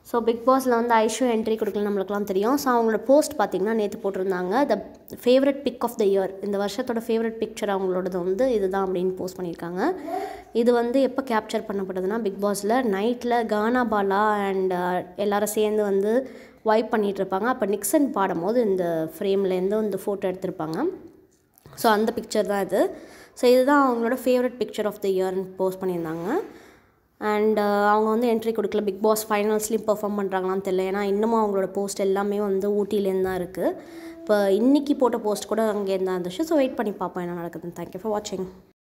so big பாஸில் வந்து Aishu entry கொடுக்கல நம்மளுக்குலாம் தெரியும் ஸோ அவங்களோட போஸ்ட் பார்த்திங்கன்னா நேற்று போட்டிருந்தாங்க the favourite pic of the year இந்த வருஷத்தோட ஃபேவரட் பிக்சர் அவங்களோடது வந்து இதுதான் அப்படின்னு போஸ்ட் பண்ணியிருக்காங்க இது வந்து எப்போ கேப்சர் பண்ணப்பட்டதுன்னா பிக் பாஸில் நைட்டில் கானா பாலா அண்ட் எல்லாரும் சேர்ந்து வந்து வைப் பண்ணிகிட்டு இருப்பாங்க அப்போ நிக்சன் பாடும்போது இந்த ஃப்ரேம்லேருந்து இந்த ஃபோட்டோ எடுத்திருப்பாங்க ஸோ அந்த பிக்சர் தான் இது ஸோ இதுதான் அவங்களோட ஃபேவரட் பிக்சர் ஆஃப் த இயர்னு போஸ்ட் பண்ணியிருந்தாங்க அண்ட் அவங்க வந்து என்ட்ரி கொடுக்கல பிக் பாஸ் ஃபைனல்ஸ்லேயும் பெர்ஃபார்ம் பண்ணுறாங்களான்னு தெரியல ஏன்னா இன்னமும் அவங்களோட போஸ்ட் எல்லாமே வந்து ஊட்டிலேருந்து தான் இருக்குது இப்போ இன்றைக்கி போட்ட போஸ்ட் கூட அங்கேருந்து தான் இருந்துச்சு ஸோ வெயிட் பண்ணி பார்ப்போம் என்ன நடக்குதுன்னு தேங்க்யூ ஃபார் வாட்சிங்